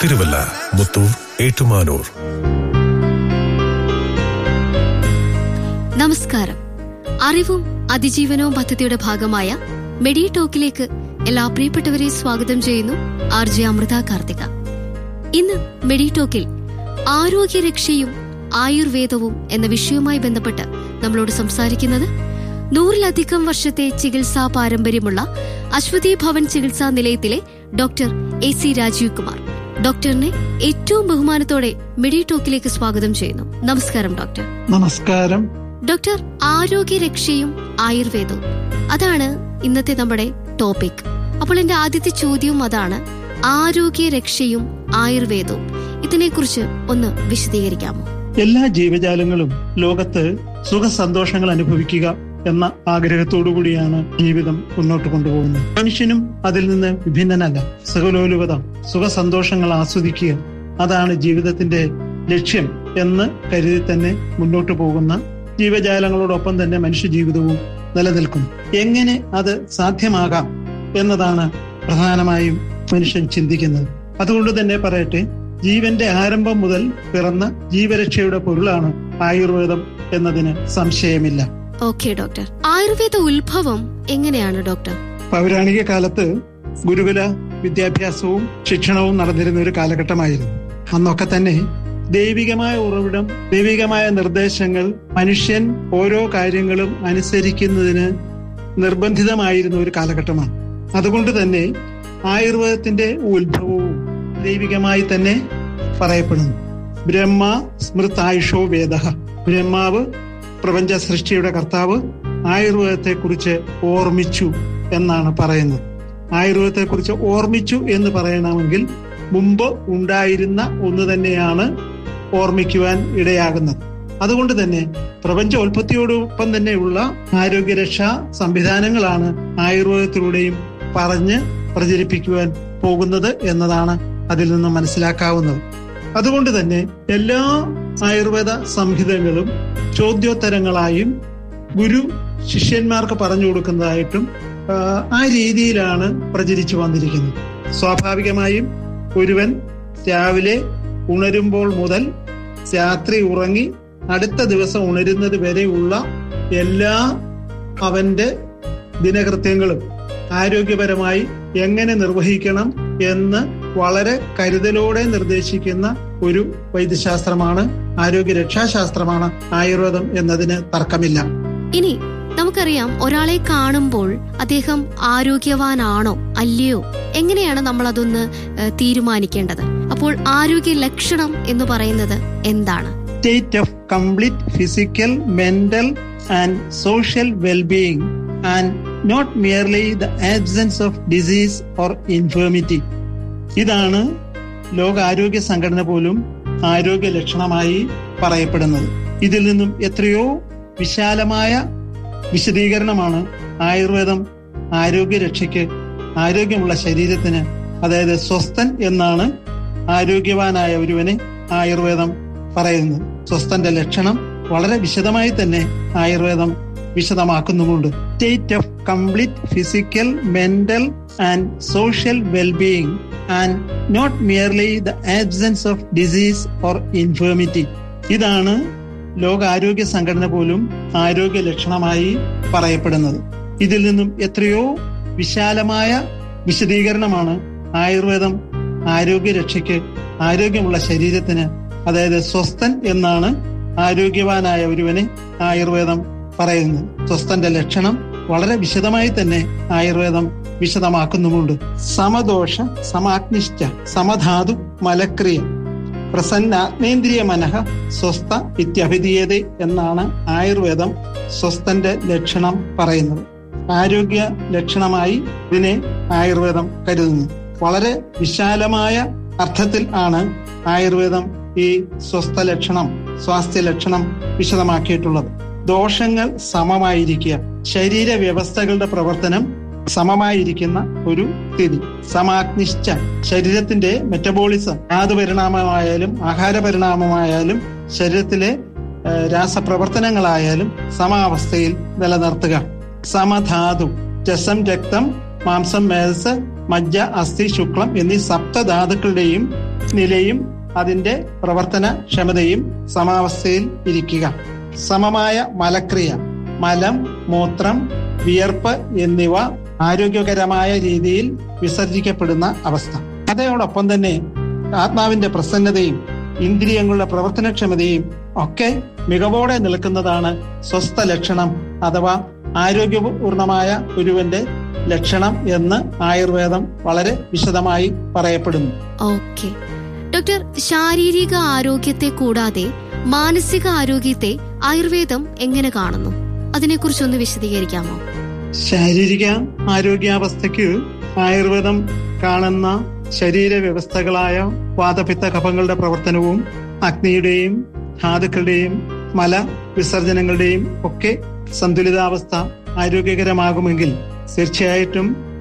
തിരുവല്ല മുത്തൂർ ഏറ്റുമാനൂർ നമസ്കാരം അറിവും അതിജീവനവും പദ്ധതിയുടെ ഭാഗമായ മെഡി ടോക്കിലേക്ക് എല്ലാ പ്രിയപ്പെട്ടവരെയും സ്വാഗതം ചെയ്യുന്നു ആർ ജെ അമൃത കാർത്തിക ഇന്ന് മെഡി ടോക്കിൽ ആരോഗ്യരക്ഷയും ആയുർവേദവും എന്ന വിഷയവുമായി ബന്ധപ്പെട്ട് നമ്മളോട് സംസാരിക്കുന്നത് നൂറിലധികം വർഷത്തെ ചികിത്സാ പാരമ്പര്യമുള്ള അശ്വതി ഭവൻ ചികിത്സാ നിലയത്തിലെ doctor A C Rajeev Kumar ഡോക്ടറിനെ ഏറ്റവും ബഹുമാനത്തോടെ മെഡി ടോക്കിലേക്ക് സ്വാഗതം ചെയ്യുന്നു നമസ്കാരം ഡോക്ടർ നമസ്കാരം ഡോക്ടർ ആരോഗ്യരക്ഷയും ആയുർവേദവും അതാണ് ഇന്നത്തെ നമ്മുടെ ടോപ്പിക് അപ്പോൾ എന്റെ ആദ്യത്തെ ചോദ്യവും അതാണ് ആരോഗ്യരക്ഷയും ആയുർവേദവും ഇതിനെക്കുറിച്ച് ഒന്ന് വിശദീകരിക്കാമോ എല്ലാ ജീവജാലങ്ങളും ലോകത്ത് സുഖ സന്തോഷങ്ങൾ അനുഭവിക്കുക എന്ന ആഗ്രഹത്തോടു കൂടിയാണ് ജീവിതം മുന്നോട്ട് കൊണ്ടുപോകുന്നത് മനുഷ്യനും അതിൽ നിന്ന് വിഭിന്നനല്ല സുഖലോലുപത സുഖ സന്തോഷങ്ങൾ ആസ്വദിക്കുക അതാണ് ജീവിതത്തിന്റെ ലക്ഷ്യം എന്ന് കരുതി തന്നെ മുന്നോട്ട് പോകുന്ന ജീവജാലങ്ങളോടൊപ്പം തന്നെ മനുഷ്യ ജീവിതവും നിലനിൽക്കുന്നു എങ്ങനെ അത് സാധ്യമാകാം എന്നതാണ് പ്രധാനമായും മനുഷ്യൻ ചിന്തിക്കുന്നത് അതുകൊണ്ട് തന്നെ പറയട്ടെ ജീവന്റെ ആരംഭം മുതൽ പിറന്ന ജീവരക്ഷയുടെ പൊരുളാണ് ആയുർവേദം എന്നതിന് സംശയമില്ല ഓക്കെ ഡോക്ടർ ആയുർവേദ ഉത്ഭവം എങ്ങനെയാണ് ഡോക്ടർ പൗരാണിക കാലത്ത് ഗുരുകുല വിദ്യാഭ്യാസവും ശിക്ഷണവും നടന്നിരുന്ന ഒരു കാലഘട്ടമായിരുന്നു അന്നൊക്കെ തന്നെ ദൈവികമായ ഉറവിടം ദൈവികമായ നിർദ്ദേശങ്ങൾ മനുഷ്യൻ ഓരോ കാര്യങ്ങളും അനുസരിക്കുന്നതിന് നിർബന്ധിതമായിരുന്ന ഒരു കാലഘട്ടമാണ് അതുകൊണ്ട് തന്നെ ആയുർവേദത്തിന്റെ ഉത്ഭവവും ദൈവികമായി തന്നെ പറയപ്പെടുന്നു ബ്രഹ്മ സ്മൃതായുഷോ വേദ ബ്രഹ്മാവ് പ്രപഞ്ച സൃഷ്ടിയുടെ കർത്താവ് ആയുർവേദത്തെ കുറിച്ച് ഓർമ്മിച്ചു എന്നാണ് പറയുന്നത് ആയുർവേദത്തെ കുറിച്ച് ഓർമ്മിച്ചു എന്ന് പറയണമെങ്കിൽ മുമ്പ് ഉണ്ടായിരുന്ന ഒന്ന് തന്നെയാണ് ഓർമ്മിക്കുവാൻ ഇടയാകുന്നത് അതുകൊണ്ട് തന്നെ പ്രപഞ്ചോൽപത്തിയോടൊപ്പം തന്നെയുള്ള ആരോഗ്യരക്ഷാ സംവിധാനങ്ങളാണ് ആയുർവേദത്തിലൂടെയും പറഞ്ഞ് പ്രചരിപ്പിക്കുവാൻ പോകുന്നത് എന്നതാണ് അതിൽ നിന്ന് മനസ്സിലാക്കാവുന്നത് അതുകൊണ്ട് തന്നെ എല്ലാ ആയുർവേദ സംഹിതകളും ചോദ്യോത്തരങ്ങളായും ഗുരു ശിഷ്യന്മാർക്ക് പറഞ്ഞു കൊടുക്കുന്നതായിട്ടും ആ രീതിയിലാണ് പ്രചരിച്ചു വന്നിരിക്കുന്നത് സ്വാഭാവികമായും ഒരുവൻ രാവിലെ ഉണരുമ്പോൾ മുതൽ രാത്രി ഉറങ്ങി അടുത്ത ദിവസം ഉണരുന്നത് വരെയുള്ള എല്ലാ അവന്റെ ദിനകൃത്യങ്ങളും ആരോഗ്യപരമായി എങ്ങനെ നിർവഹിക്കണം എന്ന് വളരെ കരുതലോടെ നിർദ്ദേശിക്കുന്ന ഒരു വൈദ്യശാസ്ത്രമാണ് ആരോഗ്യ രക്ഷാശാസ്ത്രമാണ് ആയുർവേദം എന്നതിന് തർക്കമില്ല ഇനി നമുക്കറിയാം ഒരാളെ കാണുമ്പോൾ അദ്ദേഹം ആരോഗ്യവാനാണോ അല്ലയോ എങ്ങനെയാണ് നമ്മൾ അതൊന്ന് തീരുമാനിക്കേണ്ടത് അപ്പോൾ ആരോഗ്യ ലക്ഷണം എന്ന് പറയുന്നത് എന്താണ് state of complete physical mental and social wellbeing and not merely the absence of disease or infirmity ഇതാണ് ലോകാരോഗ്യ സംഘടന പോലും ആരോഗ്യ ലക്ഷണമായി പറയപ്പെടുന്നത് ഇതിൽ നിന്നും എത്രയോ വിശാലമായ വിശദീകരണമാണ് ആയുർവേദം ആരോഗ്യരക്ഷയ്ക്ക് ആരോഗ്യമുള്ള ശരീരത്തിന് അതായത് സ്വസ്ഥൻ എന്നാണ് ആരോഗ്യവാനായ ഒരുവനെ ആയുർവേദം പറയുന്നത് സ്വസ്ഥന്റെ ലക്ഷണം വളരെ വിശദമായി തന്നെ ആയുർവേദം വിശദമാക്കുന്നുമുണ്ട് state of complete physical mental and social wellbeing and not merely the absence of disease or infirmity ഇതാണ് ലോകാരോഗ്യ സംഘടന പോലും ആരോഗ്യ ലക്ഷണമായി പറയപ്പെടുന്നത് ഇതിൽ നിന്നും എത്രയോ വിശാലമായ വിശദീകരണമാണ് ആയുർവേദം ആരോഗ്യരക്ഷയ്ക്ക് ആരോഗ്യമുള്ള ശരീരത്തിന് അതായത് സ്വസ്ഥൻ എന്നാണ് ആരോഗ്യവാനായ ഒരുവനെ ആയുർവേദം പറയുന്നത് സ്വസ്ഥന്റെ ലക്ഷണം വളരെ വിശദമായി തന്നെ ആയുർവേദം വിശദമാക്കുന്നുമുണ്ട് സമദോഷ സമാഗ്നിഷ്ഠ സമധാതു മലക്രിയ പ്രസന്നാത്മേന്ദ്രിയ മനഃ സ്വസ്ഥ ഇത്യഭിധീയത എന്നാണ് ആയുർവേദം സ്വസ്ഥന്റെ ലക്ഷണം പറയുന്നത് ആരോഗ്യ ലക്ഷണമായി ഇതിനെ ആയുർവേദം കരുതുന്നു വളരെ വിശാലമായ അർത്ഥത്തിൽ ആണ് ആയുർവേദം ഈ സ്വസ്ഥ ലക്ഷണം സ്വാസ്ഥ്യ ലക്ഷണം വിശദമാക്കിയിട്ടുള്ളത് ദോഷങ്ങൾ സമമായിരിക്കുക ശരീര വ്യവസ്ഥകളുടെ പ്രവർത്തനം സമമായിരിക്കുന്ന ഒരു സ്ഥിതി സമാഗ്നിഷ്ഠ ശരീരത്തിന്റെ മെറ്റബോളിസം ധാതുപരിണാമമായാലും ആഹാര പരിണാമമായാലും ശരീരത്തിലെ രാസപ്രവർത്തനങ്ങളായാലും സമാവസ്ഥയിൽ നിലനിർത്തുക സമധാതു രസം രക്തം മാംസം മേധസ് മജ്ജ അസ്ഥി ശുക്ലം എന്നീ സപ്തധാതുക്കളുടെയും നിലയും അതിന്റെ പ്രവർത്തന ക്ഷമതയും സമാവസ്ഥയിൽ ഇരിക്കുക സമമായ മലക്രിയ മലം മൂത്രം വിയർപ്പ് എന്നിവ ആരോഗ്യകരമായ രീതിയിൽ വിസർജിക്കപ്പെടുന്ന അവസ്ഥ അതോടൊപ്പം തന്നെ ആത്മാവിന്റെ പ്രസന്നതയും ഇന്ദ്രിയങ്ങളുടെ പ്രവർത്തനക്ഷമതയും ഒക്കെ മികവോടെ നിൽക്കുന്നതാണ് സ്വസ്ഥ ലക്ഷണം അഥവാ ആരോഗ്യപൂർണമായ ഒരുവന്റെ ലക്ഷണം എന്ന് ആയുർവേദം വളരെ വിശദമായി പറയപ്പെടുന്നു ഓക്കെ ഡോക്ടർ ശാരീരിക ആരോഗ്യത്തെ കൂടാതെ മാനസിക ആരോഗ്യത്തെ ആയുർവേദം എങ്ങനെ കാണുന്നു അതിനെക്കുറിച്ചൊന്ന് വിശദീകരിക്കാമോ ശാരീരിക ആരോഗ്യാവസ്ഥയ്ക്ക് ആയുർവേദം കാണുന്ന ശരീര വ്യവസ്ഥകളായ വാതപിത്ത കഫങ്ങളുടെ പ്രവർത്തനവും അഗ്നിയുടെയും ധാതുക്കളുടെയും മല വിസർജനങ്ങളുടെയും ഒക്കെ സന്തുലിതാവസ്ഥ ആരോഗ്യകരമാകുമെങ്കിൽ തീർച്ചയായിട്ടും